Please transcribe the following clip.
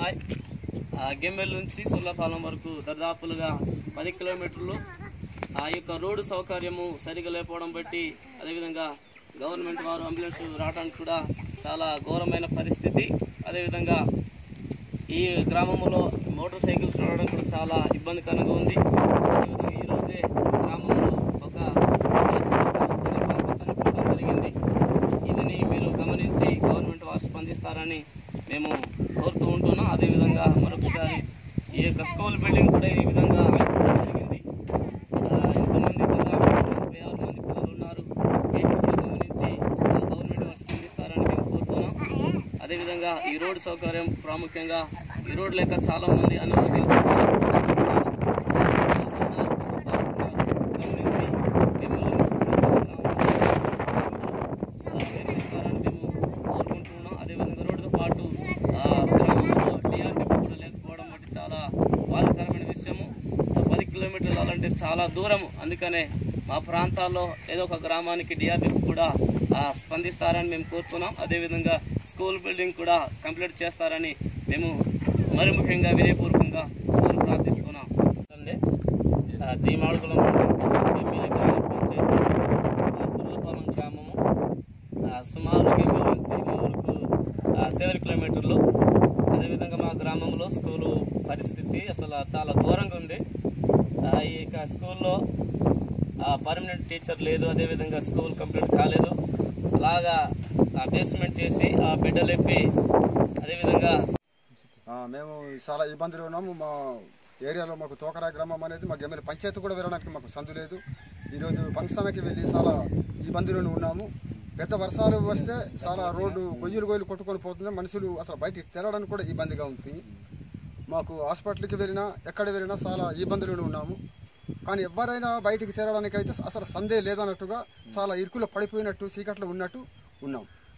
ఉన్నాయి ఆ, గెమ్మెల్ నుంచి సుల్లపాలెం వరకు దాదాపులుగా పది కిలోమీటర్లు ఆ యొక్క రోడ్డు సౌకర్యము సరిగా లేకపోవడం బట్టి అదేవిధంగా గవర్నమెంట్ వారు అంబులెన్స్ రావడానికి కూడా చాలా ఘోరమైన పరిస్థితి అదేవిధంగా ఈ గ్రామంలో మోటార్ సైకిల్స్ నడవడం కూడా చాలా ఇబ్బందికరంగా ఉంది అదేవిధంగా ఈరోజే గ్రామంలో ఒక చనిపోవడం జరిగింది ఇదిని మీరు గమనించి గవర్నమెంట్ వారు స్పందిస్తారని మేము కోరుతూ ఉంటున్నాం అదేవిధంగా మరొకసారి ఈ యొక్క స్కూల్ బిల్డింగ్ కూడా ఈ విధంగా ఆగిపోవడం జరిగింది ఆ, ఇంతమంది దాదాపు నలభై ఆరు మంది పిల్లలు ఉన్నారు వీటిని కూడా గమనించి ఆ, గవర్నమెంట్ వారు స్పందిస్తారని మేము కోరుతున్నాం అదేవిధంగా ఈ రోడ్డు సౌకర్యం ప్రాముఖ్యంగా ఈ రోడ్ లేక చాలా మంది అనారోగ్యాలు గమనించి ఎమ్మెల్యే ప్రయత్నిస్తారని మేము కోరుకుంటున్నాం అదేవిధంగా రోడ్డుతో పాటు ఆ, గ్రామంలో డిఆర్డిపి కూడా లేకపోవడం వంటి చాలా బాధాకరమైన విషయము ఆ, పది కిలోమీటర్లు వెళ్ళాలంటే చాలా దూరము అందుకనే మా ప్రాంతాల్లో ఏదో ఒక గ్రామానికి డిఆర్డిపి కూడా ఆ, స్పందిస్తారని మేము కోరుతున్నాం అదేవిధంగా స్కూల్ బిల్డింగ్ కూడా కంప్లీట్ చేస్తారని మేము మరి ముఖ్యంగా వినయపూర్వకంగా కోరి ప్రార్థిస్తున్నాం అండి ఆ, జీమాడుగులం ఎమ్మెల్యే గ్రామ పంచాయతీ ఆ, సుల్లపాలెం గ్రామము ఆ, సుమారు గిరిజల నుంచి మా ఊరుకు సెవెన్ కిలోమీటర్లు అదేవిధంగా మా గ్రామంలో స్కూలు పరిస్థితి అసలు చాలా ఘోరంగా ఉంది ఆ, ఈ యొక్క స్కూల్లో పర్మనెంట్ టీచర్ లేదు అదేవిధంగా స్కూల్ కంప్లీట్ కాలేదు అలాగా బేస్మెంట్ చేసి ఆ బిడ్డలెప్పి అదేవిధంగా ఆ, మేము చాలా ఇబ్బందులు ఉన్నాము మా ఏరియాలో మాకు తోకరా గ్రామం అనేది మాకు ఎమ్మెల్యే పంచాయతీ కూడా వెళ్ళడానికి మాకు సందు లేదు ఈరోజు ఫంక్షన్కి వెళ్ళి చాలా ఇబ్బందులను ఉన్నాము పెద్ద వర్షాలు వస్తే చాలా రోడ్డు గొయ్యలు గొయ్యలు కొట్టుకొని పోతుంది మనుషులు అసలు బయటికి తిరగడానికి కూడా ఇబ్బందిగా ఉంది మాకు హాస్పిటల్కి వెళ్ళినా ఎక్కడ వెళ్ళినా చాలా ఇబ్బందులు ఉన్నాము కానీ ఎవరైనా బయటికి తిరగడానికి అయితే అసలు సందే లేదన్నట్టుగా చాలా ఇరుకులో పడిపోయినట్టు చీకట్లో ఉన్నట్టు ఉన్నాం